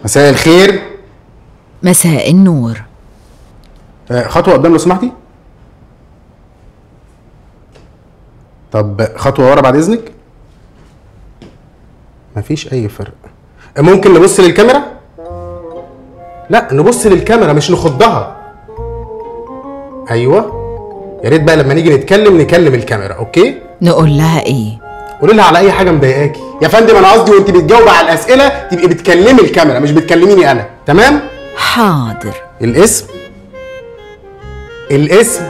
مساء الخير مساء النور آه، خطوه قدام لو سمحتي طب خطوه ورا بعد اذنك مفيش اي فرق ممكن نبص للكاميرا لا نبص للكاميرا مش نخضها ايوه يا ريت بقى لما نيجي نتكلم نكلم الكاميرا اوكي نقول لها ايه قولي لها على اي حاجه مضايقاكي يا فندم انا قصدي وانت بتجاوبي على الاسئله تبقي بتكلمي الكاميرا مش بتكلميني انا تمام حاضر الاسم الاسم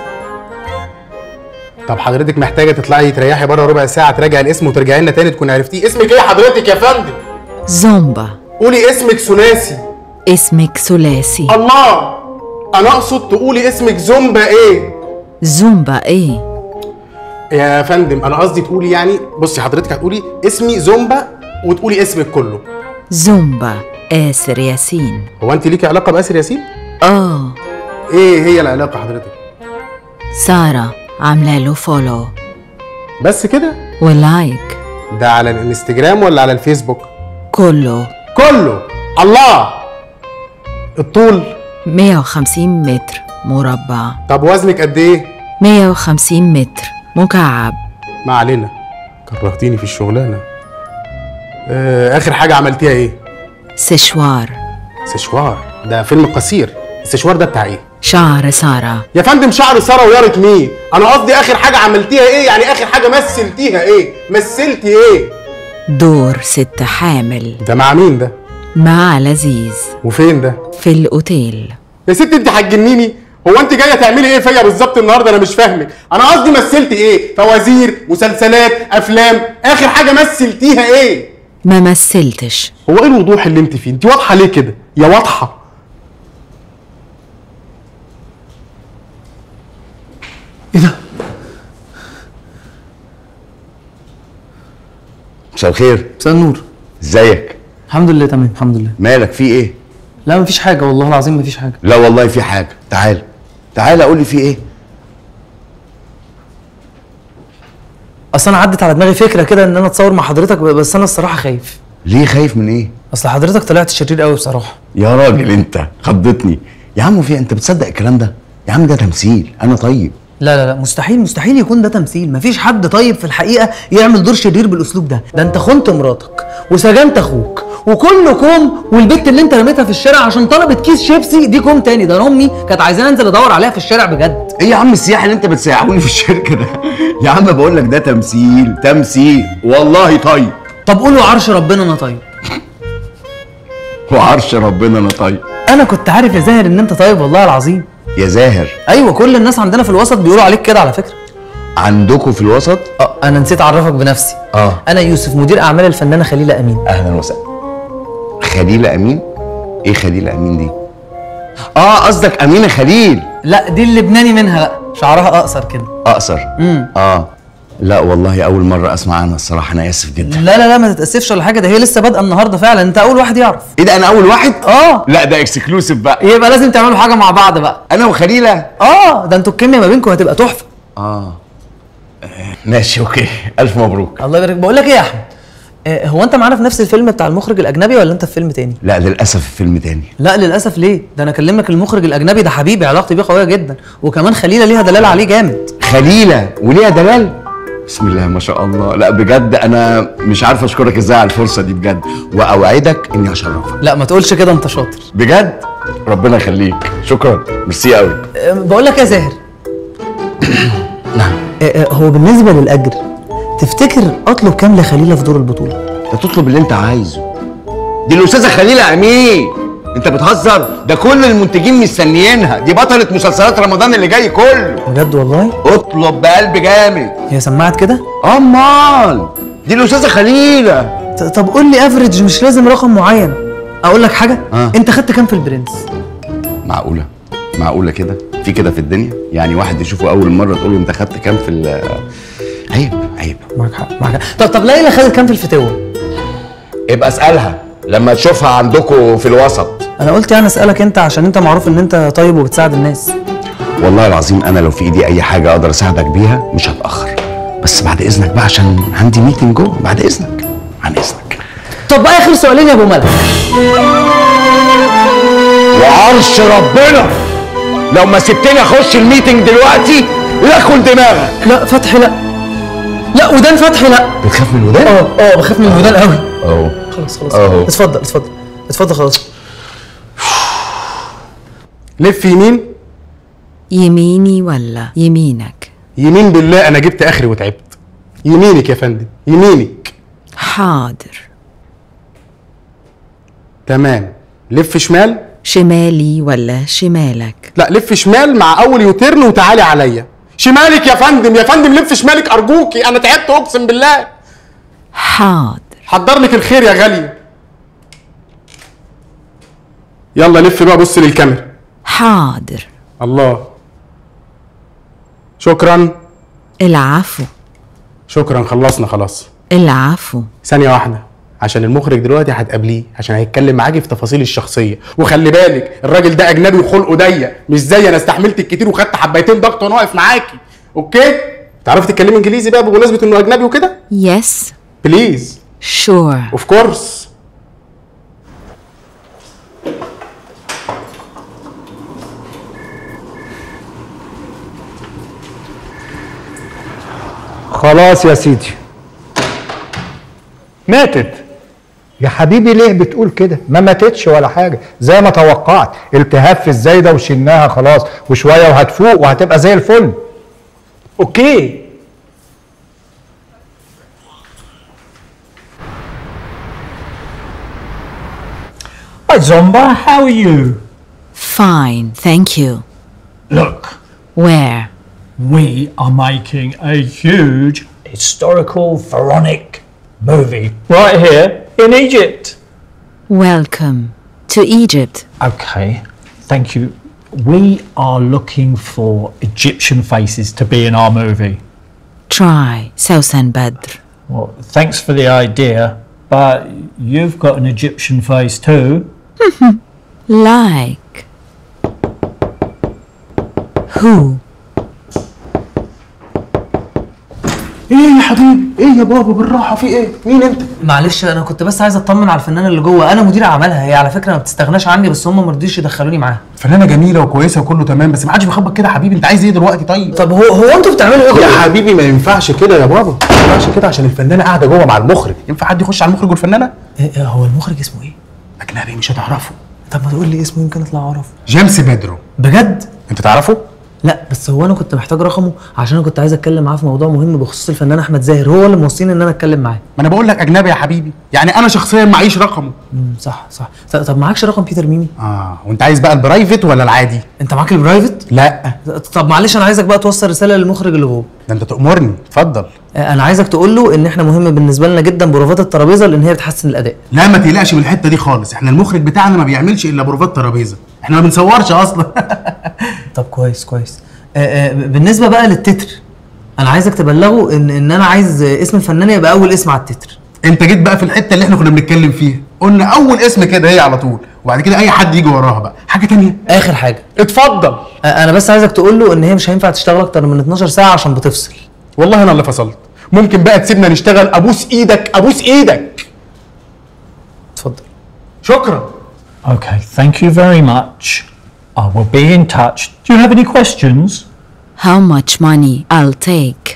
طب حضرتك محتاجه تطلعي تريحي بره ربع ساعه تراجعي الاسم وترجعي لنا تاني تكوني عرفتيه اسمك ايه حضرتك يا فندم زومبا قولي اسمك ثلاثي اسمك ثلاثي الله انا اقصد تقولي اسمك زومبا ايه زومبا ايه يا فندم انا قصدي تقولي يعني بصي حضرتك هتقولي اسمي زومبا وتقولي اسمك كله زومبا آسر ياسين هو انت ليكي علاقه باسر ياسين اه ايه هي العلاقه حضرتك سارة عاملة له فولو بس كده ولايك ده على الانستجرام ولا على الفيسبوك كله كله الله الطول 150 متر مربع طب وزنك قد ايه 150 متر مكعب ما علينا كرهتيني في الشغلانه آه اخر حاجه عملتيها ايه سشوار سشوار ده فيلم قصير السشوار ده بتاع ايه شعر سارة يا فندم شعر ساره ويارة مين انا قصدي اخر حاجه عملتيها ايه يعني اخر حاجه مثلتيها ايه مثلتي ايه دور ست حامل ده مع مين ده مع لذيذ وفين ده في الأوتيل يا ست انت هتجنيني هو انت جايه تعملي ايه فيا بالظبط النهارده انا مش فاهمك انا قصدي مثلتي ايه فوازير مسلسلات افلام اخر حاجه مثلتيها ايه ما مثلتش هو ايه الوضوح اللي انت فيه انت واضحه ليه كده يا واضحه ايه ده؟ مساء الخير مساء النور ازيك الحمد لله تمام الحمد لله مالك في ايه لا مفيش حاجه والله العظيم مفيش حاجه لا والله في حاجه تعال تعال قول لي في ايه اصل انا عدت على دماغي فكره كده ان انا اتصور مع حضرتك بس انا الصراحه خايف ليه خايف من ايه اصل حضرتك طلعت شرير قوي بصراحه يا راجل انت خضتني يا عم في انت بتصدق الكلام ده يا عم ده تمثيل انا طيب لا لا لا مستحيل مستحيل يكون ده تمثيل مفيش حد طيب في الحقيقه يعمل دور شرير بالاسلوب ده ده انت خنت مراتك وسجنت اخوك وكله كوم والبت اللي انت رميتها في الشارع عشان طلبت كيس شيبسي دي كوم تاني ده انا امي كانت عايزاني انزل ادور عليها في الشارع بجد ايه يا عم السياح اللي انت بتسيحوني في الشركه ده يا عم بقول لك ده تمثيل تمثيل والله طيب طب قولوا عرش ربنا انا طيب وعرش ربنا انا طيب انا كنت عارف يا زاهر ان انت طيب والله العظيم يا زاهر ايوه كل الناس عندنا في الوسط بيقولوا عليك كده على فكره عندكم في الوسط اه انا نسيت اعرفك بنفسي اه انا يوسف مدير اعمال الفنانه خليله امين اهلا وسهلا خليل امين ايه خليل امين دي اه قصدك امينه خليل لا دي اللبناني منها بقى شعرها اقصر كده اقصر امم اه لا والله اول مره اسمع عنها الصراحه انا اسف جدا لا لا لا ما تتاسفش ولا حاجه ده هي لسه بادئه النهارده فعلا انت اول واحد يعرف ايه ده انا اول واحد اه لا ده اكسكلوسيف بقى يبقى لازم تعملوا حاجه مع بعض بقى انا وخليله اه ده انتوا الكيمياء ما بينكم هتبقى تحفه اه ماشي اوكي الف مبروك الله يبارك بقول لك ايه يا احمد آه، هو انت معانا في نفس الفيلم بتاع المخرج الاجنبي ولا انت في فيلم تاني لا للاسف فيلم تاني لا للاسف ليه ده انا اكلمك المخرج الاجنبي ده حبيبي علاقتي بيه قويه جدا وكمان خليله ليها دلاله عليه جامد خليله وليها دلال بسم الله ما شاء الله لا بجد انا مش عارف اشكرك ازاي على الفرصه دي بجد واوعدك اني هشرفك لا ما تقولش كده انت شاطر بجد ربنا يخليك شكرا ميرسي قوي آه، بقول لك يا زاهر نعم آه، آه، هو بالنسبه للاجر تفتكر اطلب كام لخليله في دور البطوله انت تطلب اللي انت عايزه دي الاستاذه خليله امين انت بتهزر ده كل المنتجين مستنيينها دي بطله مسلسلات رمضان اللي جاي كله بجد والله اطلب بقلب جامد هي سمعت كده امال دي الاستاذه خليله ط- طب قول لي افريج مش لازم رقم معين اقول لك حاجه آه. انت خدت كام في البرنس معقوله معقوله كده في كده في الدنيا يعني واحد يشوفه اول مره تقول له انت خدت كام في ال عيب عيب معاك حق معاك حق طب طب ليلى خدت كام في الفتوه ابقى اسالها لما تشوفها عندكم في الوسط انا قلت يعني اسالك انت عشان انت معروف ان انت طيب وبتساعد الناس والله العظيم انا لو في ايدي اي حاجه اقدر اساعدك بيها مش هتاخر بس بعد اذنك بقى عشان عندي ميتنج جوه بعد اذنك عن اذنك طب بقى اخر سؤالين يا ابو ملك وش ربنا لو ما سبتني اخش الميتنج دلوقتي لاكل دماغك لا فتحي لا لا ودان فتحي لا بتخاف من الودان؟ اه اه بخاف من الودان قوي اهو خلاص خلاص أهو. اتفضل اتفضل اتفضل خلاص لف يمين يميني ولا يمينك يمين بالله انا جبت اخري وتعبت يمينك يا فندم يمينك حاضر تمام لف شمال شمالي ولا شمالك لا لف شمال مع اول يوتيرن وتعالي عليا شمالك يا فندم يا فندم لف شمالك ارجوكي انا تعبت اقسم بالله حاضر حضر لك الخير يا غاليه يلا لف بقى بص للكاميرا حاضر الله شكرا العفو شكرا خلصنا خلاص العفو ثانية واحدة عشان المخرج دلوقتي هتقابليه عشان هيتكلم معاكي في تفاصيل الشخصية وخلي بالك الراجل ده أجنبي وخلقه ضيق مش زي أنا استحملت الكتير وخدت حبايتين ضغط وأنا واقف معاكي أوكي؟ تعرفي تتكلمي إنجليزي بقى بمناسبة إنه أجنبي وكده؟ يس بليز شور اوف كورس خلاص يا سيدي ماتت يا حبيبي ليه بتقول كده ما ماتتش ولا حاجه زي ما توقعت التهاب في الزايده وشلناها خلاص وشويه وهتفوق وهتبقى زي الفل اوكي Hi Zomba, how are you? fine thank you Look, where we are making a huge historical pharaonic movie right here in Egypt. welcome to Egypt Okay, thank you. We are looking for Egyptian faces to be in our movie. try Sausan Badr Well, thanks for the idea, but you've got an Egyptian face too. like who إيه يا حبيبي؟ إيه يا بابا بالراحة في إيه؟ مين أنت؟ معلش انا كنت بس عايز اطمن على الفنانه اللي جوه انا مدير اعمالها هي على فكره ما بتستغناش عني بس هم ما رضيش يدخلوني معاها فنانة جميلة وكويسة وكله تمام بس ما حدش بيخبط كده يا حبيبي أنت عايز إيه دلوقتي طيب؟ طب هو هو انتوا بتعملوا ايه يا جوه؟ حبيبي ما ينفعش كده يا بابا ما ينفعش كده عشان الفنانة قاعدة جوه مع المخرج ينفع حد يخش على المخرج والفنانة؟ إيه، إيه، هو المخرج اسمه ايه؟ أجنبي مش هتعرفه طب ما تقول لي اسمه يمكن اطلع اعرفه جيمس بيدرو بجد؟ أنت تعرفه؟ لا بس هو انا كنت محتاج رقمه عشان انا كنت عايز اتكلم معاه في موضوع مهم بخصوص الفنان احمد زاهر هو اللي موصيني ان انا اتكلم معاه ما أنا بقول لك أجنبي يا حبيبي يعني أنا شخصيا معيش رقمه امم صح صح ط- طب معكش رقم بيتر ميمي؟ آه وأنت عايز بقى البرايفت ولا العادي؟ انت معاك البرايفت؟ لا طب معلش انا عايزك بقى توصل رساله للمخرج اللي جوه ده أنت تأمرني اتفضل آه، انا عايزك تقول له ان احنا مهم بالنسبه لنا جدا بروفات الترابيزه لان هي بتحسن الاداء لا ما تقلقش من الحته دي خالص احنا المخرج بتاعنا ما بيعملش الا بروفات ترابيزه احنا ما بنصورش اصلا طب كويس كويس آه، آه، بالنسبه بقى للتتر انا عايزك تبلغه ان ان انا عايز آه، اسم الفنانه يبقى اول اسم على التتر انت جيت بقى في الحته اللي احنا كنا بنتكلم فيها قلنا اول اسم كده هي على طول وبعد كده اي حد يجي وراها بقى حاجه تانية اخر حاجه اتفضل آه، انا بس عايزك تقول له ان هي مش هينفع تشتغل اكتر من 12 ساعه عشان بتفصل والله انا اللي فصلت ممكن بقى تسيبنا نشتغل ابوس ايدك ابوس ايدك اتفضل شكرا Okay, thank you very much. I will be in touch. Do you have any questions? how much money I'll take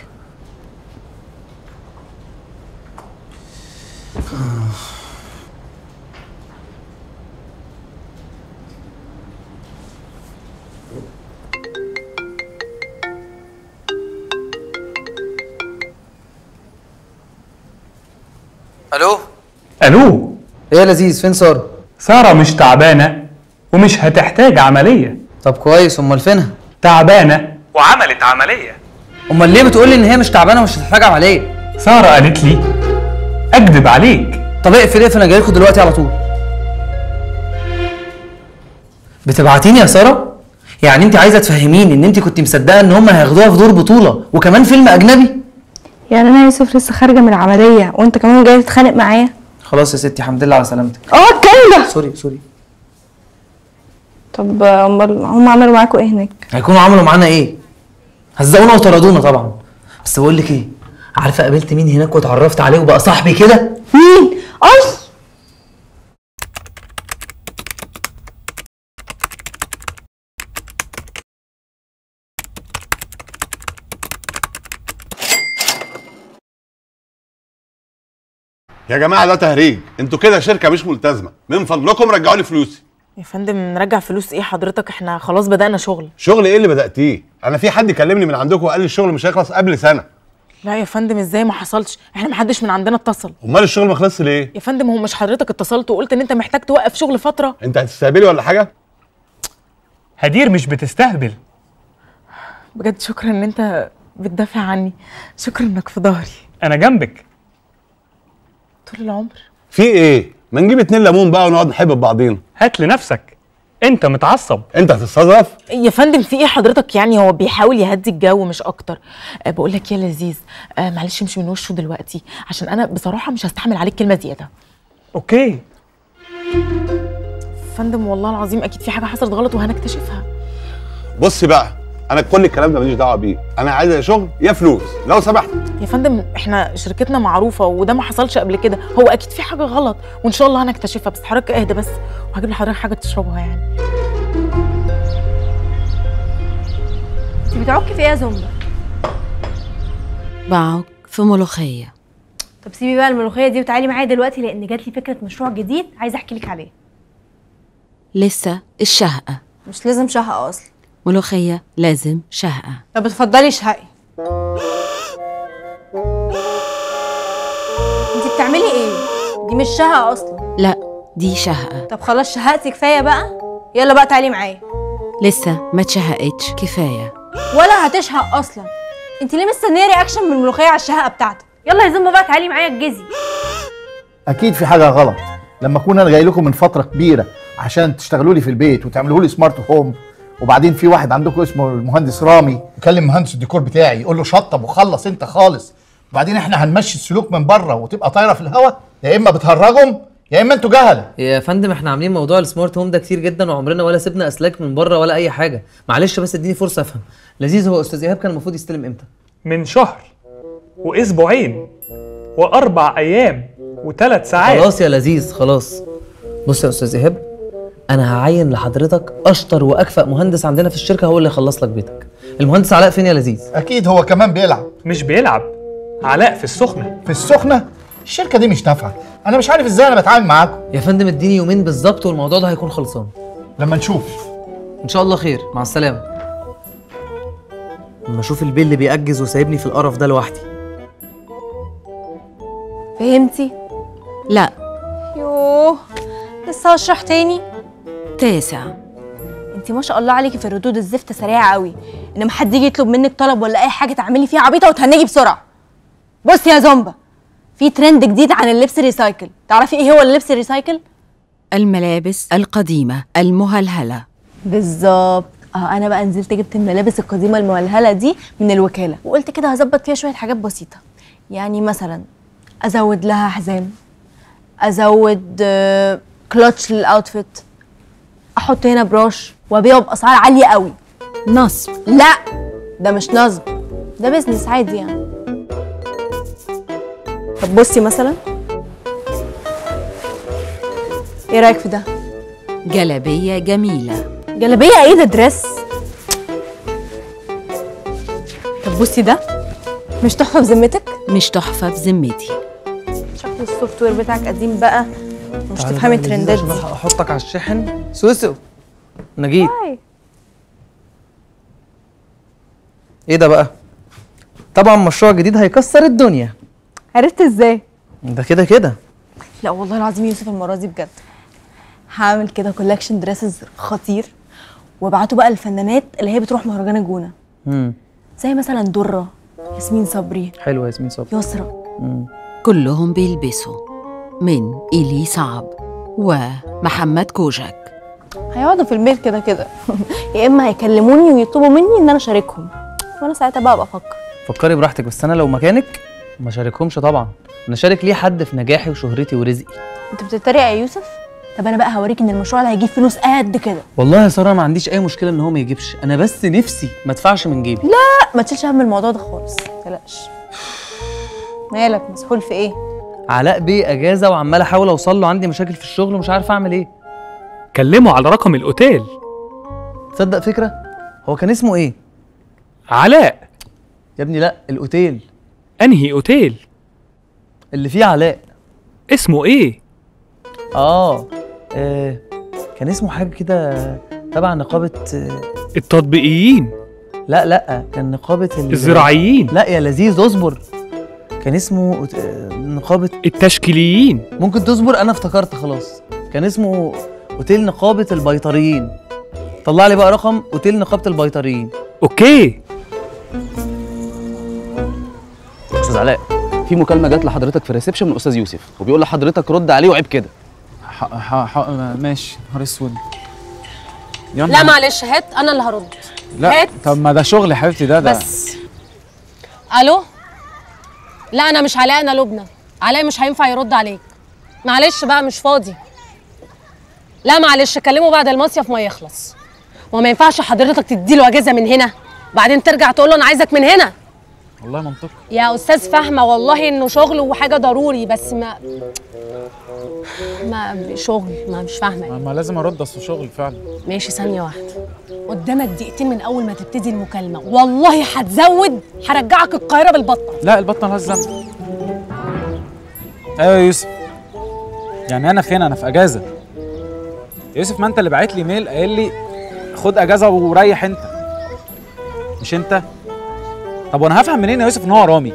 الو الو ايه يا لذيذ فين ساره سارة مش تعبانة ومش هتحتاج عملية طب كويس امال فينها تعبانة وعملت عملية امال ليه بتقول لي ان هي مش تعبانه ومش هتحتاج عمليه سارة قالت لي أكذب عليك طب اقفل اقفل انا جاي لكم دلوقتي على طول بتبعتيني يا ساره يعني انت عايزه تفهميني ان انت كنت مصدقه ان هم هياخدوها في دور بطوله وكمان فيلم اجنبي يعني انا يوسف لسه خارجه من العمليه وانت كمان جاي تتخانق معايا خلاص يا ستي الحمد لله على سلامتك اه الكلام ده سوري سوري طب آه، امال هم عملوا معاكوا ايه هناك هيكونوا عملوا معانا ايه هزقونا وطردونا طبعا بس بقول لك ايه عارفه قابلت مين هناك واتعرفت عليه وبقى صاحبي كده مين اي يا جماعه ده تهريج انتوا كده شركه مش ملتزمه من فضلكم رجعوا لي فلوسي يا فندم نرجع فلوس ايه حضرتك احنا خلاص بدأنا شغل شغل ايه اللي بداتيه انا في حد كلمني من عندكم وقال لي الشغل مش هيخلص قبل سنه لا يا فندم ازاي ما حصلش احنا ما حدش من عندنا اتصل امال الشغل ما خلصش ليه يا فندم هو مش حضرتك اتصلت وقلت ان انت محتاج توقف شغل فتره انت هتستهبلي ولا حاجه هدير مش بتستهبل بجد شكرا ان انت بتدافع عني شكرا انك في ظهري انا جنبك طول العمر في ايه ما نجيب اتنين ليمون بقى ونقعد نحب بعضينا هات لنفسك انت متعصب انت هتستظرف يا فندم في ايه حضرتك يعني هو بيحاول يهدي الجو مش اكتر أه بقول لك يا لذيذ أه معلش امشي من وشه دلوقتي عشان انا بصراحه مش هستحمل عليك كلمه زياده اوكي فندم والله العظيم اكيد في حاجه حصلت غلط وهنكتشفها بصي بقى انا كل الكلام ده ماليش دعوه بيه انا عايز يا شغل يا فلوس لو سمحت يا فندم احنا شركتنا معروفه وده ما حصلش قبل كده هو اكيد في حاجه غلط وان شاء الله هنكتشفها بس حضرتك اهدى بس وهجيب لحضرتك حاجه تشربها يعني انت بتعكي في ايه يا زومبا بعك في ملوخية طب سيبي بقى الملوخيه دي وتعالي معايا دلوقتي لان جات لي فكره مشروع جديد عايزه احكي لك عليه لسه الشهقة مش لازم شهقه اصلا ملوخية لازم شهقة طب اتفضلي شهقي انت بتعملي ايه دي مش شهقه اصلا لا دي شهقة طب خلاص شهقتي كفايه بقى يلا بقى تعالي معايا لسه ما اتشهقتش كفاية ولا هتشهق اصلا انت ليه مستنيه رياكشن من الملوخيه على الشهقه بتاعتك يلا يا زومبا بقى تعالي معايا الجزي اكيد في حاجه غلط لما اكون انا جاي لكم من فتره كبيره عشان تشتغلوا لي في البيت وتعملوا لي سمارت هوم وبعدين في واحد عندكم اسمه المهندس رامي يكلم مهندس الديكور بتاعي يقول له شطب وخلص انت خالص وبعدين احنا هنمشي السلوك من بره وتبقى طايره في الهواء يا اما بتهرجهم يا اما انتوا جهله يا فندم احنا عاملين موضوع السمارت هوم ده كتير جدا وعمرنا ولا سيبنا اسلاك من بره ولا اي حاجه معلش بس اديني فرصه افهم لذيذ هو استاذ ايهاب كان المفروض يستلم امتى من شهر واسبوعين واربع ايام وثلاث ساعات خلاص يا لذيذ خلاص بص يا استاذ ايهاب انا هعين لحضرتك اشطر واكفأ مهندس عندنا في الشركه هو اللي يخلص لك بيتك المهندس علاء فين يا لذيذ اكيد هو كمان بيلعب مش بيلعب علاء في السخنه في السخنه الشركه دي مش نافعه انا مش عارف ازاي انا بتعامل معاكم يا فندم اديني يومين بالظبط والموضوع ده هيكون خلصان لما نشوف ان شاء الله خير مع السلامه لما اشوف البيل اللي بيأجز وسايبني في القرف ده لوحدي فهمتي لا يوه لسه هشرح تاني تاسع انت ما شاء الله عليكي في الردود الزفت سريعه قوي انما حد يجي يطلب منك طلب ولا اي حاجه تعملي فيها عبيطه وتهنجي بسرعه بصي يا زومبا في ترند جديد عن اللبس الريسايكل تعرفي ايه هو اللبس الريسايكل الملابس القديمة المهلهلة بالظبط اه انا بقى نزلت جبت الملابس القديمه المولهله دي من الوكاله وقلت كده هظبط فيها شويه حاجات بسيطه يعني مثلا ازود لها حزام ازود آه، كلتش للاوتفيت احط هنا بروش وابيعه باسعار عاليه قوي نصب لا ده مش نصب ده بيزنس عادي يعني طب بصي مثلا ايه رايك في ده جلبية جميلة جلابيه ايه ده دريس طب بصي ده مش تحفه بذمتك مش تحفة بذمتي شكل السوفت وير بتاعك قديم بقى مش تفهمي الترندات دي احطك على الشحن سوسو انا جيت ايه ده بقى طبعا مشروع جديد هيكسر الدنيا عرفت ازاي ده كده كده لا والله العظيم يوسف المره دي بجد هعمل كده كولكشن دريسز خطير وابعته بقى للفنانات اللي هي بتروح مهرجان الجونه امم زي مثلا دره ياسمين صبري حلو يا ياسمين صبري يسرا مم. كلهم بيلبسوا من إيلي صعب ومحمد كوجك هيقعدوا في البيت كده كده يا اما هيكلموني ويطلبوا مني ان انا اشاركهم وانا ساعتها بقى ابقى افكر فكري براحتك بس انا لو مكانك ما شاركهمش طبعا انا شارك ليه حد في نجاحي وشهرتي ورزقي انت بتتريق يا يوسف طب انا بقى هوريك ان المشروع ده هيجيب فلوس قد كده والله يا ساره ما عنديش اي مشكله ان هو ما يجيبش انا بس نفسي ما ادفعش من جيبي لا ما تشيلش هم الموضوع ده خالص متقلقش مالك مسحول في ايه علاء بيه اجازه وعمال احاول اوصل له عندي مشاكل في الشغل ومش عارف اعمل ايه كلمه على رقم الاوتيل تصدق فكره هو كان اسمه ايه علاء يا ابني لا الاوتيل انهي اوتيل اللي فيه علاء اسمه ايه اه آه، كان اسمه حاجه كده تبع نقابه آه، التطبيقيين لا لا كان نقابه ال- الزراعيين لا يا لذيذ اصبر كان اسمه آه، نقابه التشكيليين ممكن تصبر انا افتكرت خلاص كان اسمه اوتيل نقابه البيطريين طلع لي بقى رقم اوتيل نقابه البيطريين اوكي استاذ علاء في مكالمه جات لحضرتك في الريسبشن من استاذ يوسف وبيقول لحضرتك رد عليه وعيب كده ح... ح... ح... ماشي نهار اسود يا لا نهار- معلش هات انا اللي هرد لا هات طب ما ده شغل يا حبيبتي ده ده بس الو لا انا مش علاء انا لبنى علاء مش هينفع يرد عليك معلش بقى مش فاضي لا معلش كلمه بعد المصيف ما يخلص وما ينفعش حضرتك تديله اجازه من هنا بعدين ترجع تقول له انا عايزك من هنا والله منطقي يا استاذ فاهمه والله انه شغل وحاجه ضروري بس ما ما شغل ما مش فاهمه ما, ما لازم ارد اصل شغل فعلا ماشي ثانية واحدة قدامك دقيقتين من أول ما تبتدي المكالمة والله هتزود هرجعك القاهرة بالبطة لا البطه مالهاش ذنب ايوه يا يوسف يعني انا فين انا في اجازه يا يوسف ما انت اللي بعت لي ميل قايل لي خد اجازه وريح انت مش انت طب وانا هفهم منين يا يوسف ان هو رامي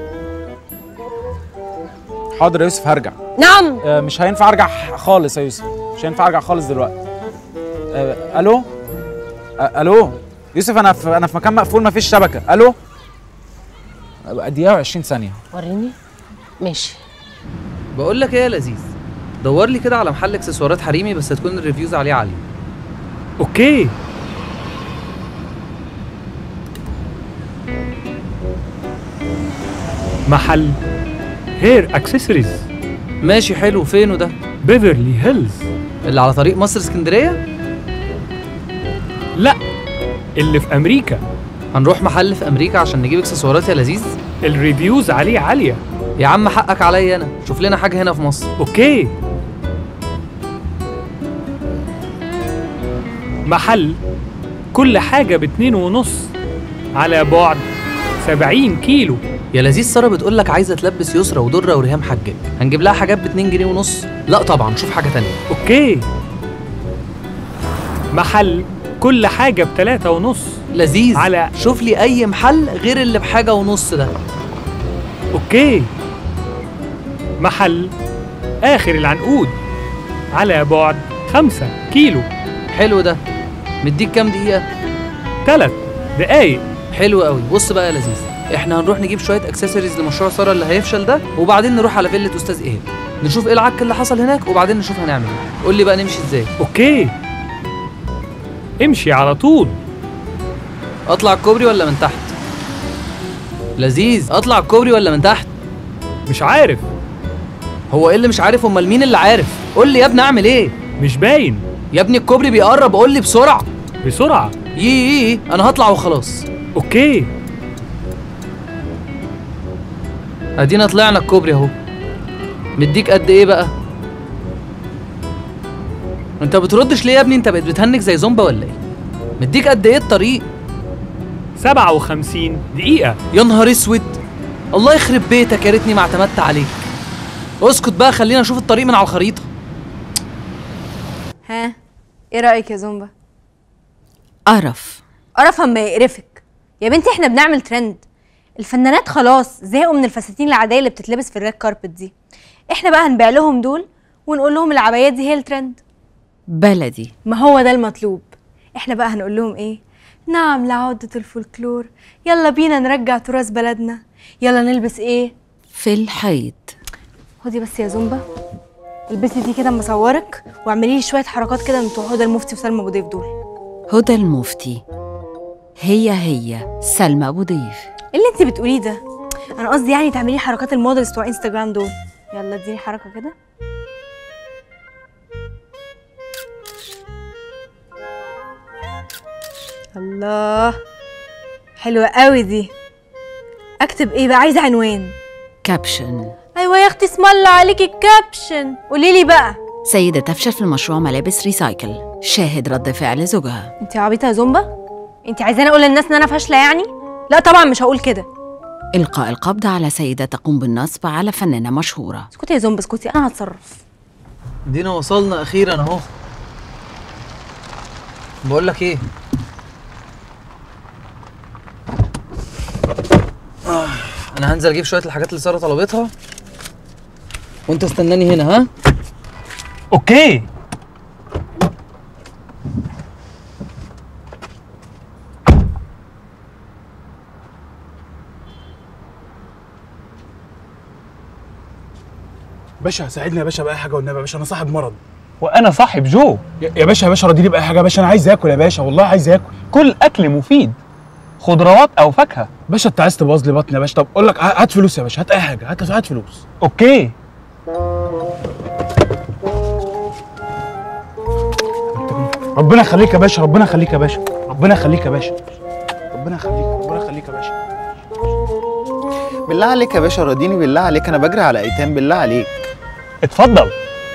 حاضر يا يوسف هرجع نعم آه، مش هينفع ارجع خالص يا يوسف مش هينفع ارجع خالص دلوقتي آه، الو آه، الو يوسف انا في انا في مكان مقفول مفيش شبكه الو آه، دقيقه و20 ثانيه وريني ماشي بقول لك ايه يا لذيذ دور لي كده على محل اكسسوارات حريمي بس تكون الريفيوز عليه عاليه اوكي محل هير اكسسوارز ماشي حلو فينه ده بيفرلي هيلز اللي على طريق مصر اسكندريه لا اللي في امريكا هنروح محل في امريكا عشان نجيب اكسسوارات يا لذيذ الريفيوز عليه عاليه يا عم حقك عليا انا شوف لنا حاجه هنا في مصر اوكي محل كل حاجة باتنين ونص على بعد سبعين كيلو يا لذيذ ساره بتقول لك عايزه تلبس يسرا ودره وريهام حجاج هنجيب لها حاجات ب 2 جنيه ونص لا طبعا شوف حاجه تانية اوكي محل كل حاجة بتلاتة ونص لذيذ على شوف لي اي محل غير اللي بحاجه ونص ده اوكي محل آخر العنقود على بعد خمسة كيلو حلو ده مديك كام دقيقه تلات دقايق حلو قوي بص بقى يا لذيذ احنا هنروح نجيب شويه اكسسوارز لمشروع ساره اللي هيفشل ده وبعدين نروح على فيلة استاذ ايهاب نشوف ايه العك اللي حصل هناك وبعدين نشوف هنعمل ايه قول لي بقى نمشي ازاي اوكي امشي على طول اطلع الكوبري ولا من تحت لذيذ اطلع الكوبري ولا من تحت مش عارف هو ايه اللي مش عارف امال مين اللي عارف قول لي يا ابني اعمل ايه مش باين يا ابني الكوبري بيقرب قول لي بسرعه بسرعة يي يي انا هطلع وخلاص اوكي ادينا طلعنا الكوبري اهو مديك قد ايه بقى انت بتردش ليه يا ابني انت بقيت بتهنج زي زومبا ولا ايه مديك قد ايه الطريق سبعة وخمسين دقيقة يا نهار اسود الله يخرب بيتك يا ريتني ما اعتمدت عليك اسكت بقى خلينا نشوف الطريق من على الخريطه ها ايه رايك يا زومبا قرف قرف اما يقرفك يا بنتي احنا بنعمل ترند الفنانات خلاص زهقوا من الفساتين العاديه اللي بتتلبس في الريد كاربت دي احنا بقى هنبيع لهم دول ونقول لهم العبايات دي هي الترند بلدي ما هو ده المطلوب احنا بقى هنقول لهم ايه نعم لعودة الفولكلور يلا بينا نرجع تراث بلدنا يلا نلبس ايه في الحيط خدي بس يا زومبا البسي دي كده اما اصورك واعملي لي شويه حركات كده من بتوع هدى المفتي وسلمى ابو ضيف دول هدى المفتي هي هي سلمى ابو ضيف ايه اللي انت بتقوليه ده انا قصدي يعني تعملي حركات المودلز بتوع انستجرام دول يلا اديني حركه كده الله حلوه قوي دي اكتب ايه بقى عايزه عنوان كابشن ايوه يا اختي اسم الله عليكي الكابشن قولي لي بقى سيدة تفشل في المشروع ملابس ريسايكل شاهد رد فعل زوجها انت عبيطه يا زومبا انت عايزاني اقول للناس ان انا فاشله يعني لا طبعا مش هقول كده إلقاء القبض على سيدة تقوم بالنصب على فنانة مشهورة اسكتي يا زومبي اسكتي انا هتصرف دينا وصلنا اخيرا اهو بقول لك ايه آه، انا هنزل اجيب شويه الحاجات اللي ساره طلبتها وانت استناني هنا ها اوكي باشا ساعدني يا باشا باي حاجه والنبي يا باشا انا صاحب مرض وانا صاحب جو يا يا باشا يا باشا راضيني باي حاجه يا باشا انا عايز اكل يا باشا والله عايز اكل كل اكل مفيد خضروات او فاكهه باشا انت عايز تبوظ لي بطني يا باشا طب اقول لك هات فلوس يا باشا هات اي حاجه هات هات فلوس اوكي ربنا يخليك يا باشا ربنا يخليك يا باشا ربنا يخليك يا باشا ربنا يخليك ربنا يخليك يا باشا بالله عليك يا باشا راضيني بالله عليك انا بجري على ايتام بالله عليك اتفضل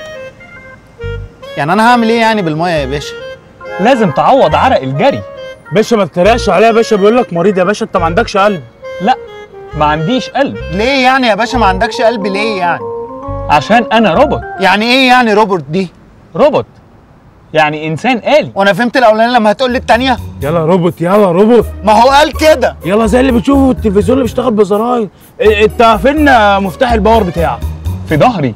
يعني انا هعمل ايه يعني بالميه يا باشا لازم تعوض عرق الجري باشا ما تتريقش عليا يا باشا بيقول لك مريض يا باشا انت ما عندكش قلب لا ما عنديش قلب ليه يعني يا باشا ما عندكش قلب ليه يعني عشان انا روبوت يعني ايه يعني روبوت دي روبوت يعني انسان آلي وانا فهمت الاولانيه لما هتقول لي الثانيه يلا روبوت يلا روبوت ما هو قال كده يلا زي اللي بتشوفه في التلفزيون اللي بيشتغل بزراير إيه، انت فين مفتاح الباور بتاعك في ظهري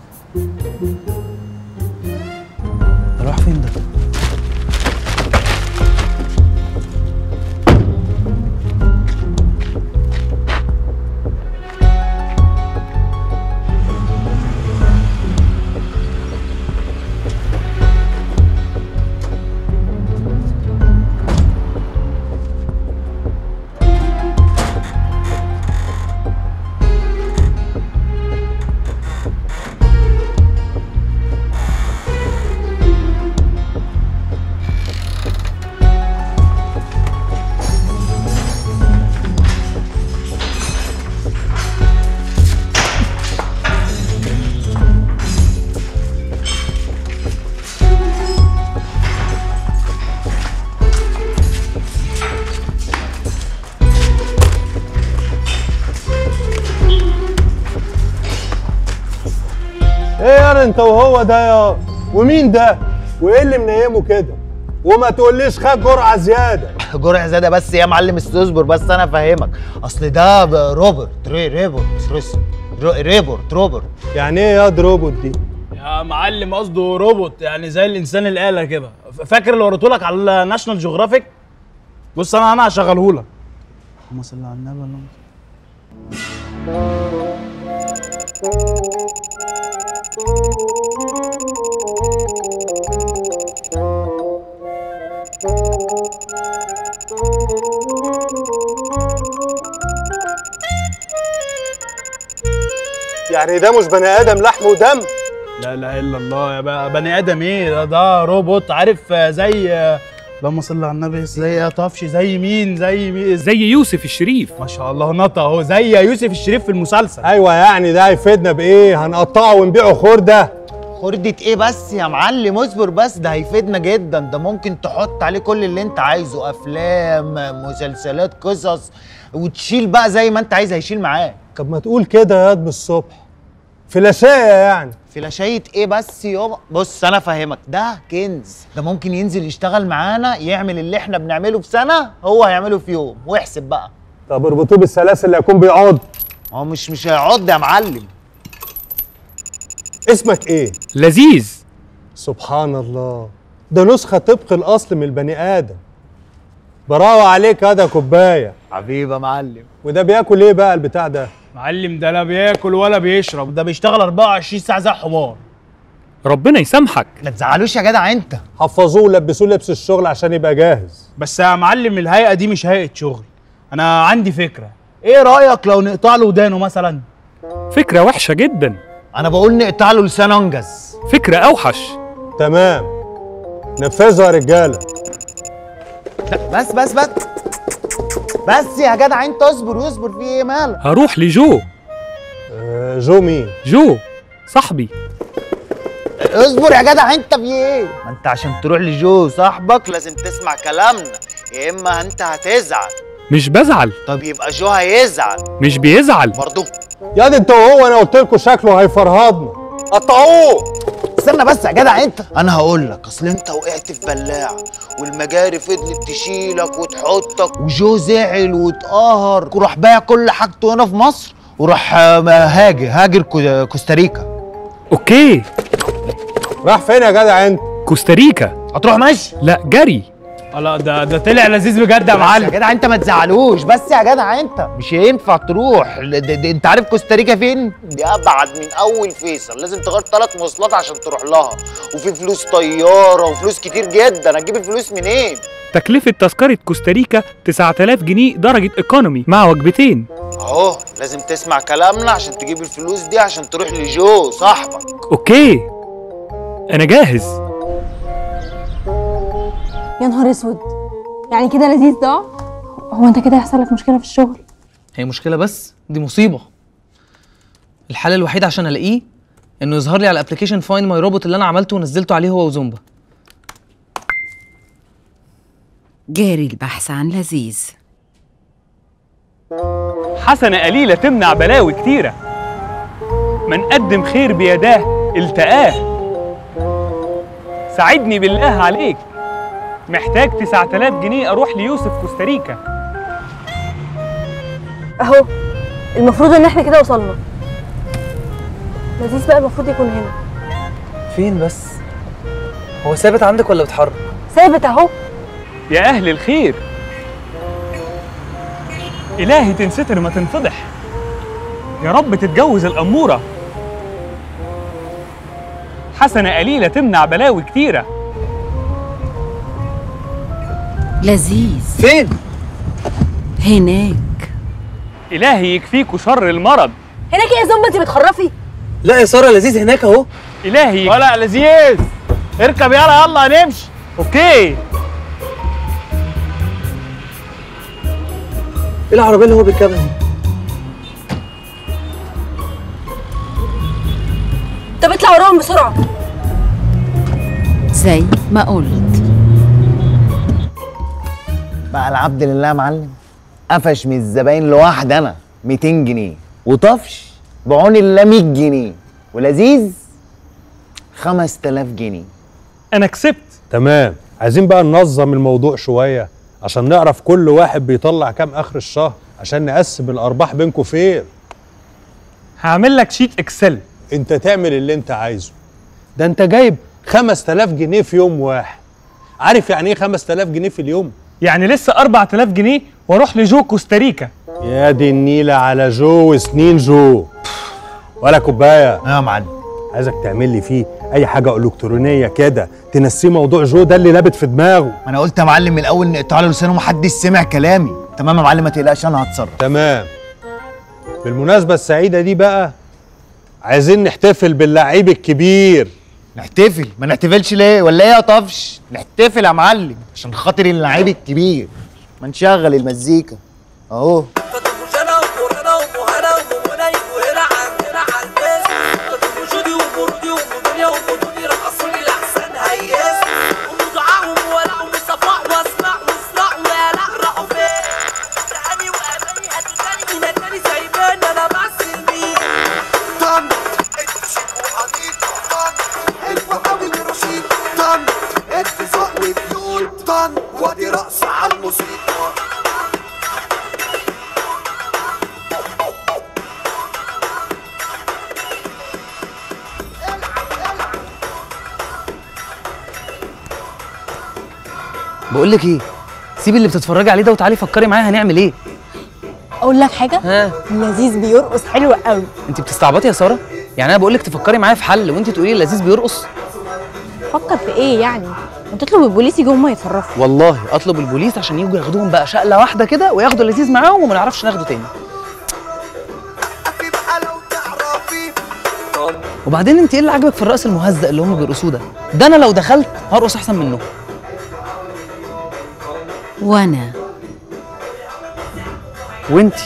راح فين ده ايه يا انت وهو ده يا ومين ده وايه اللي منيمه كده وما تقوليش خد جرعه زياده جرعه زياده بس يا معلم اصبر بس انا افهمك اصل ده ب- روبرت ري ريبورت ريس- رو- ريبورت روبرت يعني ايه يا روبوت دي يا معلم قصده روبوت يعني زي الانسان الاله كده ف- فاكر اللي وريته لك على ناشونال جيوغرافيك بص انا انا هشغله لك اللهم صل على النبي اللهم يعني ده مش بني ادم لحم ودم لا اله الا الله يا بقى بني ادم ايه ده, ده روبوت عارف آه، زي آه، اللهم صل على النبي زي طفش زي مين زي مين زي يوسف الشريف ما شاء الله نطق اهو زي يوسف الشريف في المسلسل ايوه يعني ده هيفيدنا بايه هنقطعه ونبيعه خرده خردة ايه بس يا معلم اصبر بس ده هيفيدنا جدا ده ممكن تحط عليه كل اللي انت عايزه افلام مسلسلات قصص وتشيل بقى زي ما انت عايز هيشيل معاك طب ما تقول كده يا واد بالصبح فلاشايه يعني فلاشايه ايه بس يابا بص انا فاهمك ده كنز ده ممكن ينزل يشتغل معانا يعمل اللي احنا بنعمله في سنه هو هيعمله في يوم واحسب بقى طب اربطوه بالسلاسل اللي هيكون بيعض هو مش مش هيعض يا معلم اسمك ايه لذيذ سبحان الله ده نسخه طبق الاصل من البني ادم براوة عليك هذا كوبايه حبيبي يا معلم وده بياكل ايه بقى البتاع ده معلم ده لا بياكل ولا بيشرب ده بيشتغل 24 ساعه زي الحمار ربنا يسامحك ما تزعلوش يا جدع انت حفظوه ولبسوه لبس الشغل عشان يبقى جاهز بس يا معلم الهيئه دي مش هيئه شغل انا عندي فكره ايه رايك لو نقطع له ودانه مثلا فكرة وحشة جدا انا بقول نقطع له لسان انجز فكرة أوحش تمام نفذها يا رجاله بس بس بس بس يا جدع انت اصبر واصبر في ايه مالك هروح لجو آه، جو مين جو صاحبي اصبر يا جدع انت في ايه ما انت عشان تروح لجو صاحبك لازم تسمع كلامنا يا اما انت هتزعل مش بزعل طب يبقى جو هيزعل مش بيزعل برضه يا دي انت وهو انا قلت لكم شكله هيفرهدنا قطعوه استنى بس يا جدع انت انا هقول لك اصل انت وقعت في بلاعه والمجاري فضلت تشيلك وتحطك وجو زعل واتقهر وراح بايع كل حاجته هنا في مصر وراح آه، هاجر هاجر كو- كوستاريكا اوكي راح فين يا جدع انت كوستاريكا هتروح ماشي لا جري لا ده ده طلع لذيذ بجد يا معلم يا جدع انت ما تزعلوش بس يا جدع انت مش هينفع تروح ده ده انت عارف كوستاريكا فين دي ابعد من اول فيصل لازم تغير ثلاث مواصلات عشان تروح لها وفي فلوس طياره وفلوس كتير جدا هتجيب الفلوس منين تكلفة تذكرة كوستاريكا 9000 جنيه درجة ايكونومي مع وجبتين اهو لازم تسمع كلامنا عشان تجيب الفلوس دي عشان تروح لجو صاحبك اوكي انا جاهز يا نهار اسود يعني كده لذيذ ده هو انت كده هيحصل لك مشكله في الشغل هي مشكله بس دي مصيبه الحل الوحيد عشان الاقيه انه يظهر لي على الابلكيشن فاين ماي روبوت اللي انا عملته ونزلته عليه هو وزومبا جاري البحث عن لذيذ حسنة قليلة تمنع بلاوي كتيرة من قدم خير بيداه التقاه ساعدني بالله عليك محتاج 9000 جنيه اروح ليوسف كوستاريكا اهو المفروض ان احنا كده وصلنا لذيذ بقى المفروض يكون هنا فين بس هو ثابت عندك ولا بيتحرك ثابت اهو يا اهل الخير الهي تنستر ما تنفضح يا رب تتجوز الاموره حسنة قليلة تمنع بلاوي كتيرة لذيذ فين هناك إلهي يكفيكوا شر المرض هناك ايه يا زومبا انت بتخرفي لا يا ساره لذيذ هناك اهو إلهي ولا لذيذ اركب يلا يلا هنمشي اوكي ايه العربيه اللي هو بيركبها دي طب اطلع وراهم بسرعه زي ما قلت بقى العبد لله يا معلم قفش من الزباين لوحد انا 200 جنيه وطفش بعون الله 100 جنيه ولذيذ 5000 جنيه انا كسبت تمام عايزين بقى ننظم الموضوع شويه عشان نعرف كل واحد بيطلع كام اخر الشهر عشان نقسم الارباح بينكم فير هعمل لك شيت اكسل انت تعمل اللي انت عايزه ده انت جايب 5000 جنيه في يوم واحد عارف يعني ايه 5000 جنيه في اليوم يعني لسه 4000 جنيه واروح لجو كوستاريكا يا دي النيلة على جو وسنين جو ولا كوباية يا معلم عايزك تعمل لي فيه اي حاجة الكترونية كده تنسيه موضوع جو ده اللي لابت في دماغه ما انا قلت يا معلم من الاول نقطع له لسانه محدش سمع كلامي تمام يا معلم ما تقلقش انا هتصرف تمام بالمناسبة السعيدة دي بقى عايزين نحتفل باللعيب الكبير نحتفل ما نحتفلش ليه ولا ايه يا طفش نحتفل يا معلم عشان خاطر اللعيب الكبير ما نشغل المزيكا اهو وادي رقص على الموسيقى بقول لك ايه سيبي اللي بتتفرجي عليه ده وتعالي فكري معايا هنعمل ايه اقول لك حاجه ها لذيذ بيرقص حلو قوي انت بتستعبطي يا ساره يعني انا بقول لك تفكري معايا في حل وانت تقولي لي لذيذ بيرقص فكر في ايه يعني ما تطلب البوليس يجوا هم يتصرفوا والله اطلب البوليس عشان يجوا ياخدوهم بقى شقله واحده كده وياخدوا اللذيذ معاهم وما نعرفش ناخده تاني وبعدين انت ايه اللي عاجبك في الرقص المهزأ اللي هم بيرقصوه ده ده انا لو دخلت هرقص احسن منهم وانا وانتي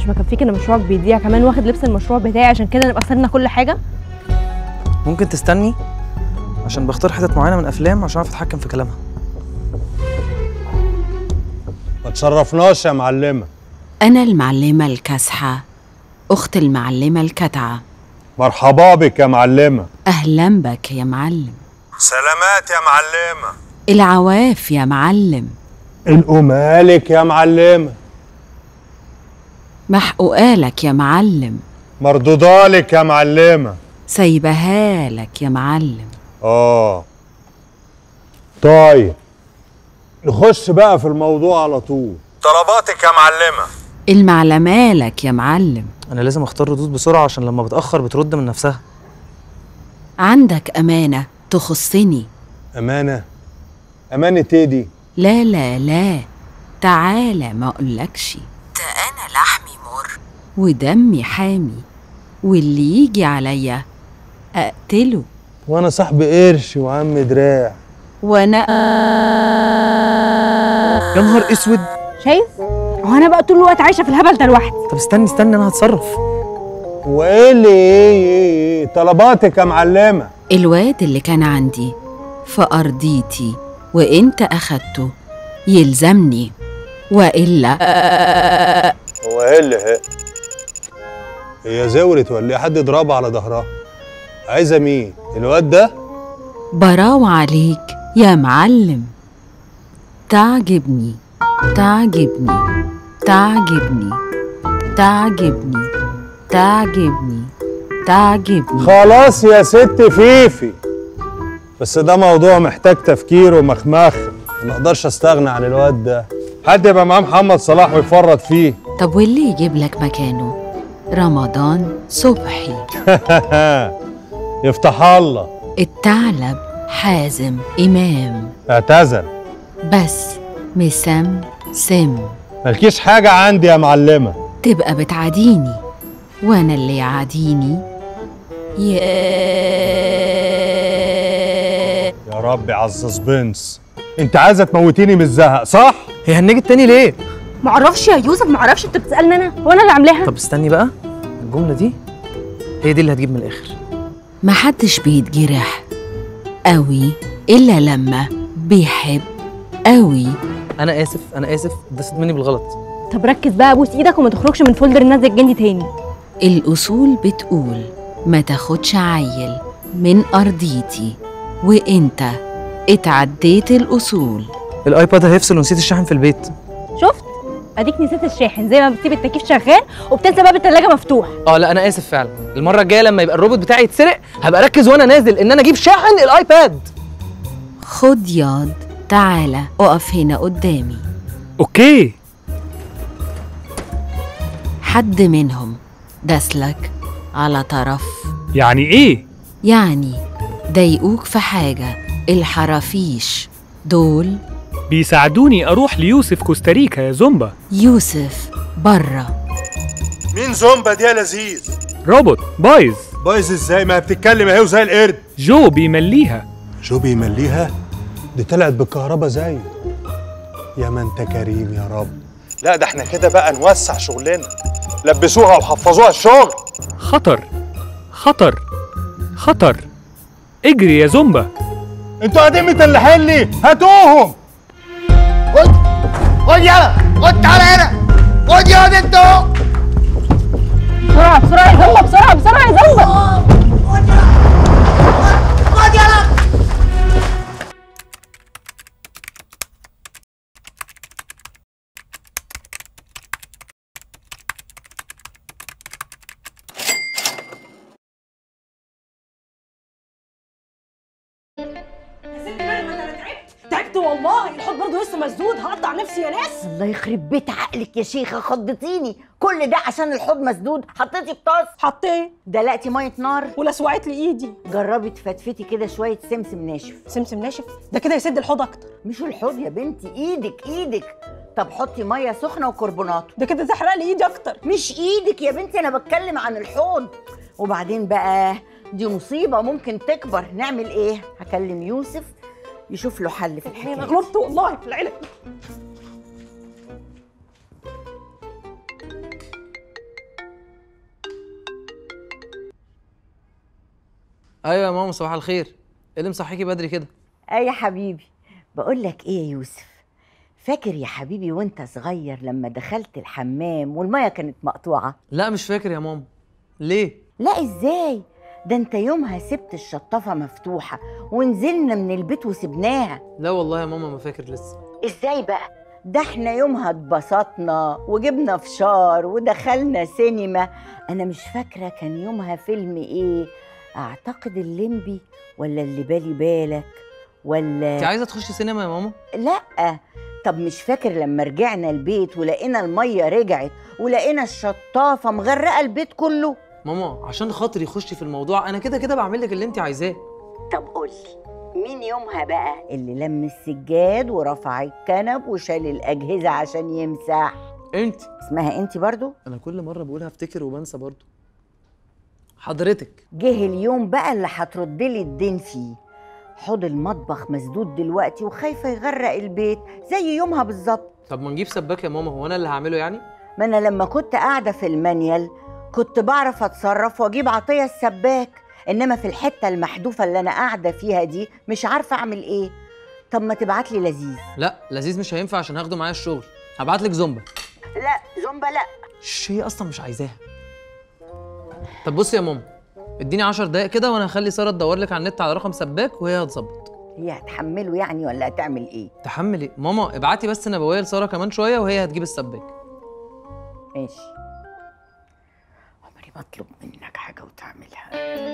مش مكفيك ان مشروعك بيضيع كمان واخد لبس المشروع بتاعي عشان كده نبقى خسرنا كل حاجه ممكن تستني عشان بختار حتت معينه من افلام عشان اعرف اتحكم في كلامها ما تشرفناش يا معلمه أنا المعلمة الكاسحة أخت المعلمة الكتعة مرحبا بك يا معلمه أهلا بك يا معلم سلامات يا معلمه العواف يا معلم الأمالك يا معلمه محقوقالك يا معلم مردودالك يا معلمه سايبهالك يا معلم اه طيب نخش بقى في الموضوع على طول طلباتك يا معلمه المعلمالك يا معلم انا لازم اختار ردود بسرعه عشان لما بتاخر بترد من نفسها عندك أمانة تخصني امانه امانه ايه دي لا لا لا تعالى ما أقولكش ده أنا لحمي مر ودمي حامي واللي يجي عليا أقتله وانا صاحب قرش وعم دراع وأنا يا نهار اسود شايف هو انا بقى طول الوقت عايشه في الهبل ده لوحدي طب استني استني انا هتصرف وايه اللي ايه ايه ايه طلباتك يا معلمه الواد اللي كان عندي في أرضيتي وإنت أخدته يلزمني وإلا هو ايه اللي هي هي زورت ولا ايه حد ضربها على ظهرها عايزه مين الواد ده براو عليك يا معلم تعجبني تعجبني تعجبني تعجبني تعجبني تعجبني خلاص يا ست فيفي بس ده موضوع محتاج تفكير ومخمخ ما اقدرش استغنى عن الواد ده حد يبقى معاه محمد صلاح ويفرط فيه طب واللي يجيب لك مكانه رمضان صبحي يفتح الله الثعلب حازم إمام اعتذر بس مسم سم مالكيش حاجة عندي يا معلمة تبقى بتعاديني وانا اللي يعاديني يا يا ربي على السسبنس انت عايزة تموتيني من الزهق صح؟ هي هنجت تاني ليه معرفش يا يوسف معرفش انت بتسالني انا وانا اللي عاملاها طب استني بقى الجمله دي هي دي اللي هتجيب من الاخر محدش بيتجرح قوي الا لما بيحب قوي انا اسف انا اسف دست مني بالغلط طب ركز بقى ابوس ايدك وما تخرجش من فولدر الناس الجندي تاني الاصول بتقول ما تاخدش عيل من ارضيتي وانت اتعديت الاصول الايباد هيفصل ونسيت الشاحن في البيت شفت اديك نسيت الشاحن زي ما بتسيب التكييف شغال وبتنسى باب التلاجة مفتوح اه لا انا اسف فعلا المره الجايه لما يبقى الروبوت بتاعي يتسرق هبقى اركز وانا نازل ان انا اجيب شاحن الايباد خد ياض تعالى اقف هنا قدامي اوكي حد منهم داسلك على طرف يعني ايه يعني ضايقوك في حاجة الحرافيش دول بيساعدوني اروح ليوسف كوستاريكا يا زومبا يوسف برا مين زومبا دي يا لذيذ؟ روبوت بايظ بايظ ازاي ما هي بتتكلم اهي وزي القرد جو بيمليها جو بيمليها دي طلعت بالكهرباء زيه يا ما انت كريم يا رب لا ده احنا كده بقى نوسع شغلنا لبسوها وحفظوها الشغل خطر خطر خطر اجري يا زومبا انتوا قاعدين متلحين لي هاتوهم خد خد يلا خد تعالى هنا خد يا واد انت اهو بسرعه بسرعه يا زلمه بسرعه بسرعه يا زلمه خد يلا تعبت والله الحوض برضه لسه مسدود هقطع نفسي يا ناس الله يخرب بيت عقلك يا شيخه خضتيني كل ده عشان الحوض مسدود حطيتي في طاس حطيه دلقتي ميه نار ولسوعت لي ايدي جربي تفتفتي كده شويه سمسم ناشف سمسم ناشف ده كده يسد الحوض اكتر مش الحوض يا بنتي ايدك ايدك طب حطي ميه سخنه وكربونات ده كده تحرق لي ايدي اكتر مش ايدك يا بنتي انا بتكلم عن الحوض وبعدين بقى دي مصيبه ممكن تكبر نعمل ايه هكلم يوسف يشوف له حل في الحكايه انا غلطت والله في العلم ايوه يا ماما صباح الخير ايه اللي مصحيكي بدري كده اه يا حبيبي بقول لك ايه يا يوسف فاكر يا حبيبي وانت صغير لما دخلت الحمام والميه كانت مقطوعه لا مش فاكر يا ماما ليه لا ازاي ده انت يومها سبت الشطافه مفتوحه ونزلنا من البيت وسبناها لا والله يا ماما ما فاكر لسه ازاي بقى ده احنا يومها اتبسطنا وجبنا فشار ودخلنا سينما انا مش فاكره كان يومها فيلم ايه اعتقد الليمبي ولا اللي بالي بالك ولا انت عايزه تخشي سينما يا ماما لا طب مش فاكر لما رجعنا البيت ولقينا الميه رجعت ولقينا الشطافه مغرقه البيت كله ماما عشان خاطري خشي في الموضوع انا كده كده بعمل لك اللي انت عايزاه طب قولي مين يومها بقى اللي لم السجاد ورفع الكنب وشال الاجهزه عشان يمسح انت اسمها انت برضو انا كل مره بقولها افتكر وبنسى برضو حضرتك جه اليوم بقى اللي هترد لي الدين فيه حوض المطبخ مسدود دلوقتي وخايفه يغرق البيت زي يومها بالظبط طب ما نجيب سباك يا ماما هو انا اللي هعمله يعني ما انا لما كنت قاعده في المانيال كنت بعرف اتصرف واجيب عطيه السباك انما في الحته المحذوفه اللي انا قاعده فيها دي مش عارفه اعمل ايه طب ما تبعت لي لذيذ لا لذيذ مش هينفع عشان هاخده معايا الشغل هبعت لك زومبا لا زومبا لا شش هي اصلا مش عايزاها طب بصي يا ماما اديني 10 دقايق كده وانا هخلي ساره تدور لك على النت على رقم سباك وهي هتظبط هي هتحمله يعني ولا هتعمل ايه تحمل ايه ماما ابعتي بس نبويه لساره كمان شويه وهي هتجيب السباك ماشي عمري ما اطلب منك حاجه وتعملها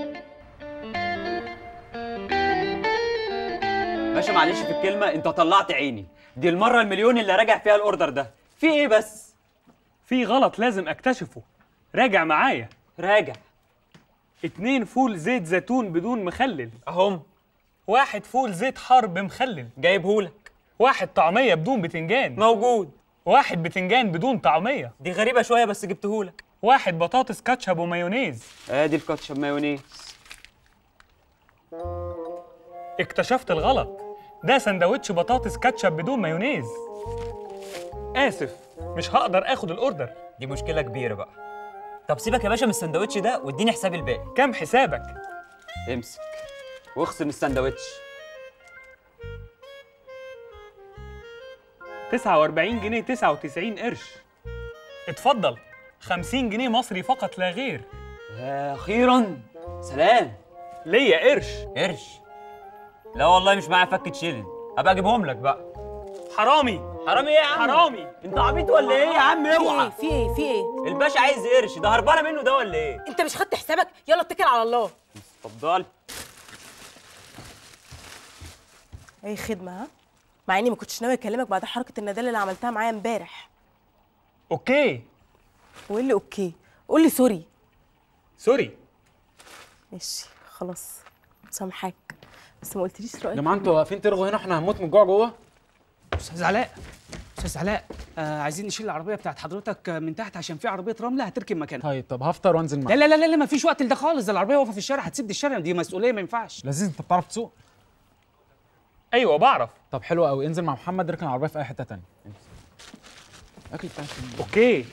باشا معلش في الكلمه انت طلعت عيني دي المره المليون اللي راجع فيها الاوردر ده في ايه بس في غلط لازم اكتشفه راجع معايا راجع اتنين فول زيت زيتون بدون مخلل اهم واحد فول زيت حار بمخلل جايبهولك واحد طعمية بدون بتنجان موجود واحد بتنجان بدون طعمية دي غريبه شويه بس جبتهولك واحد بطاطس كاتشب ومايونيز ادي الكاتشب مايونيز اكتشفت الغلط ده سندوتش بطاطس كاتشب بدون مايونيز اسف مش هقدر اخد الاوردر دي مشكله كبيره بقى طب سيبك يا باشا من السندوتش ده واديني حساب الباقي كم حسابك امسك واخصم السندوتش 49 جنيه 99 قرش اتفضل 50 جنيه مصري فقط لا غير يا اخيرا سلام ليا قرش قرش لا والله مش معايا فكة شيلن ابقى اجيبهم لك بقى حرامي حرامي ايه يا عم حرامي انت عبيط ولا ايه يا عم اوعى في ايه في ايه الباشا عايز قرش ده هربانه منه ده ولا ايه انت مش خدت حسابك يلا اتكل على الله اتفضل اي خدمه ها مع اني ما كنتش ناوي اكلمك بعد حركه الندالة اللي عملتها معايا امبارح اوكي وايه اللي اوكي قول لي سوري سوري ماشي خلاص سامحاك بس ما قلتليش رايك يا جماعه انتوا واقفين ترغوا هنا احنا هنموت من الجوع جوه استاذ علاء استاذ علاء آه عايزين نشيل العربيه بتاعت حضرتك آه، من تحت عشان في عربيه رمله هتركب مكانها طيب طب هفطر وانزل لا معاك لا لا لا, لا مفيش وقت لده خالص ده العربيه واقفه في الشارع هتسد الشارع دي مسؤوليه ما ينفعش لذيذ انت بتعرف تسوق ايوه بعرف طب حلو قوي انزل مع محمد اركن العربيه في اي حته تانية اكل بتاعك اوكي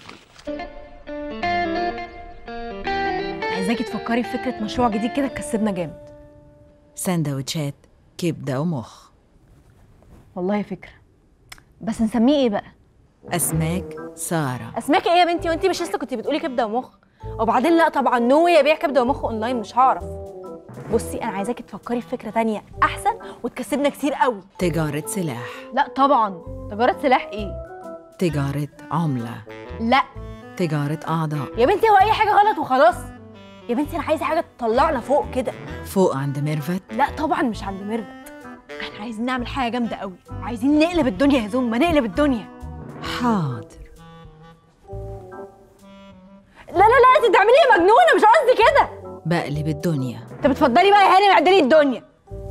عايزاكي تفكري في فكره مشروع جديد كده تكسبنا جامد سندوتشات كبدة ومخ والله فكره بس نسميه ايه بقى أسماك سارة اسماك ايه يا بنتي وانتي مش لسه كنتي بتقولي كبده ومخ وبعدين لا طبعا نو يا بيع كبده ومخ اونلاين مش هعرف بصي انا عايزاكي تفكري في فكره تانية احسن وتكسبنا كتير قوي تجارة سلاح لا طبعا تجاره سلاح ايه تجارة عملة لا تجارة أعضاء يا بنتي هو اي حاجه غلط وخلاص يا بنتي انا عايزه حاجه تطلعنا فوق كده فوق عند ميرفت لا طبعا مش عند ميرفت احنا عايزين نعمل حاجه جامده قوي عايزين نقلب الدنيا يا زوم ما نقلب الدنيا حاضر لا لا لا انت بتعملي ايه مجنونه مش قصدي كده بقلب الدنيا انت بتفضلي بقى يا هاني اعدلي الدنيا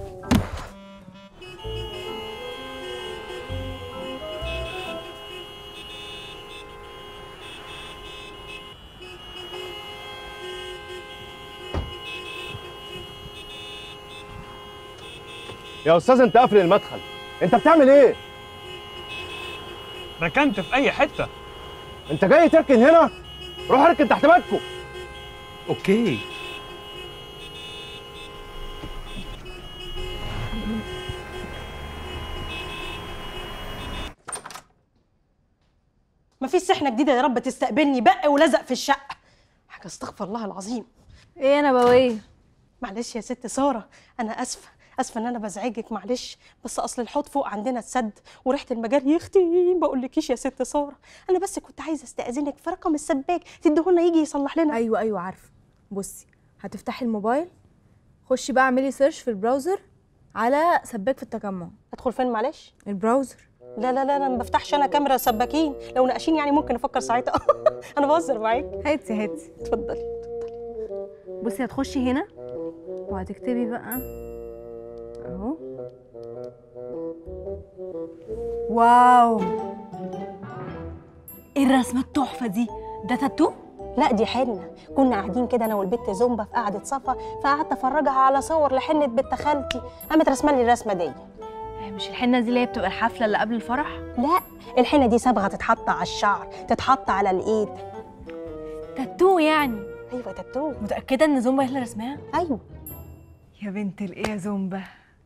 يا استاذ انت قافل المدخل انت بتعمل ايه ركنت في اي حته انت جاي تركن هنا روح اركن تحت بيتكم اوكي مفيش سحنه جديده يا رب تستقبلني بق ولزق في الشقه حاجه استغفر الله العظيم ايه انا بويه معلش يا ست ساره انا اسفه اسفه ان انا بزعجك معلش بس اصل الحوض فوق عندنا اتسد وريحه المجال يا اختي ما اقولكيش يا ست ساره انا بس كنت عايزه استاذنك في رقم السباك تديهولنا يجي يصلح لنا ايوه ايوه عارفه بصي هتفتحي الموبايل خشي بقى اعملي سيرش في البراوزر على سباك في التجمع ادخل فين معلش البراوزر لا لا لا انا ما بفتحش انا كاميرا سباكين لو ناقشين يعني ممكن افكر ساعتها انا بهزر معاك هاتي هاتي اتفضلي بصي هتخشي هنا وهتكتبي بقى اهو واو ايه الرسمه التحفه دي ده تاتو لا دي حنه كنا قاعدين كده انا والبت زومبا في قعده صفا فقعدت افرجها على صور لحنه بنت خالتي قامت رسمه لي الرسمه دي مش الحنه دي اللي هي بتبقى الحفله اللي قبل الفرح لا الحنه دي صبغه تتحط على الشعر تتحط على الايد تاتو يعني ايوه تاتو متاكده ان زومبا هي اللي رسمها ايوه يا بنت الايه يا زومبا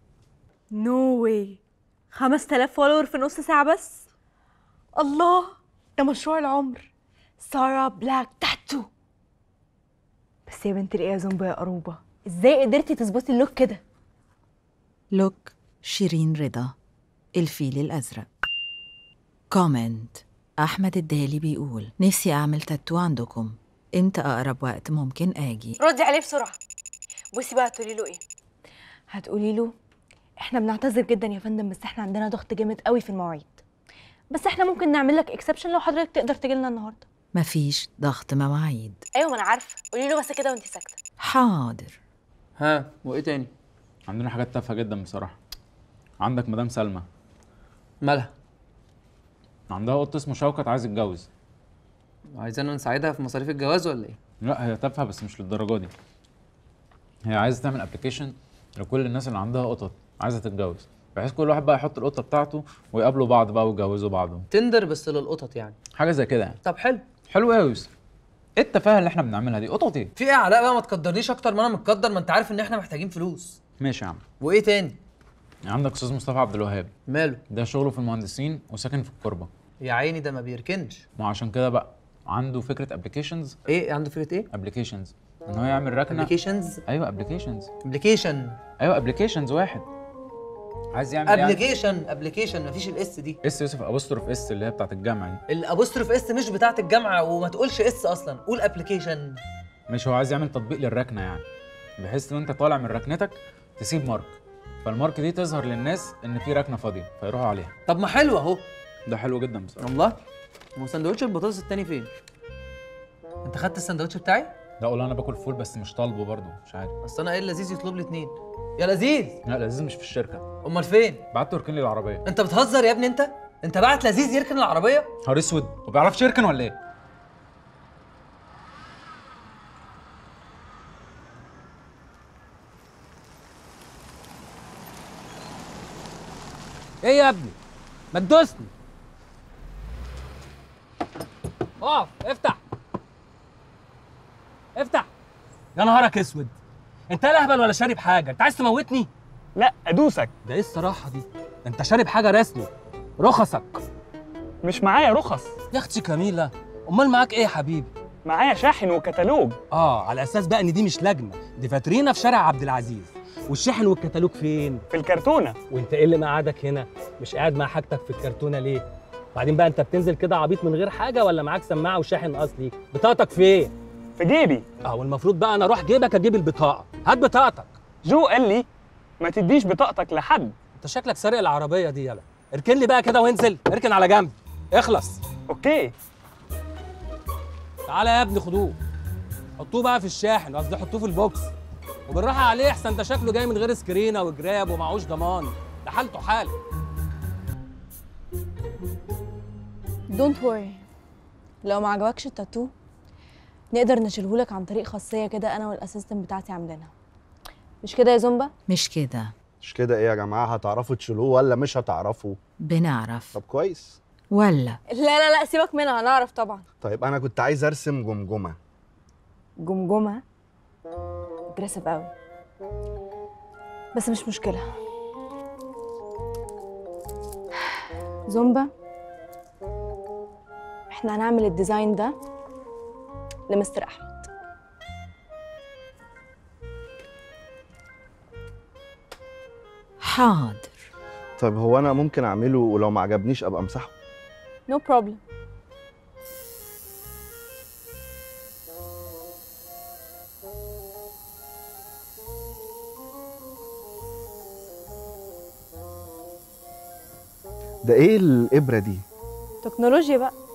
نو واي 5000 فولور في نص ساعه بس الله ده مشروع العمر سارة بلاك تاتو بس يا بنت الايه يا زومبا يا قروبه ازاي قدرتي تظبطي اللوك كده لوك شيرين رضا الفيل الأزرق كومنت أحمد الدالي بيقول نفسي أعمل تاتو عندكم إمتى أقرب وقت ممكن آجي ردي عليه بسرعه بصي بقى هتقولي له ايه هتقولي له احنا بنعتذر جدا يا فندم بس احنا عندنا ضغط جامد قوي في المواعيد بس احنا ممكن نعمل لك اكسبشن لو حضرتك تقدر تجي لنا النهارده مفيش ضغط مواعيد ايوه ما انا عارفه قولي له بس كده وانت ساكته حاضر ها وايه تاني عندنا حاجات تافهه جدا بصراحه عندك مدام سلمى مالها عندها قط اسمه شوكت عايز يتجوز عايزانا نساعدها في مصاريف الجواز ولا ايه لا هي تافهه بس مش للدرجه دي هي عايزه تعمل ابلكيشن لكل الناس اللي عندها قطط عايزه تتجوز بحيث كل واحد بقى يحط القطه بتاعته ويقابلوا بعض بقى ويتجوزوا بعض تندر بس للقطط يعني حاجه زي كده يعني طب حلو حلو قوي يا يوسف ايه التفاهه اللي احنا بنعملها دي قطط ايه في ايه يا علاء بقى ما تقدرنيش اكتر ما انا متقدر ما انت عارف ان احنا محتاجين فلوس ماشي يا عم وايه تاني عندك استاذ مصطفى عبد الوهاب ماله ده شغله في المهندسين وساكن في الكوربه يا عيني ده ما بيركنش ما عشان كده بقى عنده فكره ابلكيشنز ايه عنده فكره ايه ابلكيشنز ان هو يعمل ركنه ابلكيشنز ايوه ابلكيشنز ابلكيشن ايوه ابلكيشنز واحد عايز يعمل يعني ابلكيشن ابلكيشن مفيش الاس دي اس يوسف ابوستروف اس اللي هي بتاعت الجامعه دي الابوستروف اس مش بتاعه الجامعه وما تقولش اس اصلا قول ابلكيشن مش هو عايز يعمل تطبيق للركنه يعني بحيث ان انت طالع من ركنتك تسيب مارك فالمارك دي تظهر للناس ان في ركنه فاضيه فيروحوا عليها طب ما حلو اهو ده حلو جدا بصراحه والله هو سندوتش البطاطس التاني فين انت خدت السندوتش بتاعي لا والله انا باكل فول بس مش طالبه برضه مش عارف اصل انا ايه لذيذ يطلب لي اتنين يا لذيذ لا لذيذ مش في الشركه امال فين بعت يركن لي العربيه انت بتهزر يا ابني انت انت بعت لذيذ يركن العربيه نهار اسود ما بيعرفش يركن ولا ايه ايه يا ابني ما تدوسني اقف افتح افتح يا نهارك اسود انت لا اهبل ولا شارب حاجه انت عايز تموتني لا ادوسك ده ايه الصراحه دي ده انت شارب حاجه رسمي رخصك مش معايا رخص يا اختي كميله امال معاك ايه يا حبيبي معايا شاحن وكتالوج اه على اساس بقى ان دي مش لجنه دي فاترينا في شارع عبد العزيز والشاحن والكتالوج فين في الكرتونه وانت ايه اللي مقعدك هنا مش قاعد مع حاجتك في الكرتونه ليه وبعدين بقى انت بتنزل كده عبيط من غير حاجه ولا معاك سماعه وشاحن اصلي بطاقتك فين في جيبي اه والمفروض بقى انا اروح جيبك اجيب البطاقه هات بطاقتك جو قال لي ما تديش بطاقتك لحد انت شكلك سارق العربيه دي يلا اركن لي بقى كده وانزل اركن على جنب اخلص اوكي تعالى يا ابني خدوه حطوه بقى في الشاحن قصدي حطوه في البوكس وبالراحه عليه احسن ده شكله جاي من غير سكرينه وجراب ومعهوش ضمان ده حالته حال دونت وري لو ما عجبكش التاتو نقدر نشيلهولك عن طريق خاصيه كده انا والاسيستنت بتاعتي عاملينها مش كده يا زومبا مش كده مش كده ايه يا جماعه هتعرفوا تشيلوه ولا مش هتعرفوا بنعرف طب كويس ولا لا لا لا سيبك منها هنعرف طبعا طيب انا كنت عايز ارسم جمجمه جمجمه اجريسيف قوي بس مش مشكله احنا هنعمل الديزاين ده لمستر احمد حاضر طيب هو انا ممكن اعمله ولو ما عجبنيش ابقى امسحه نو no بروبلم ده ايه الابره دي تكنولوجيا بقى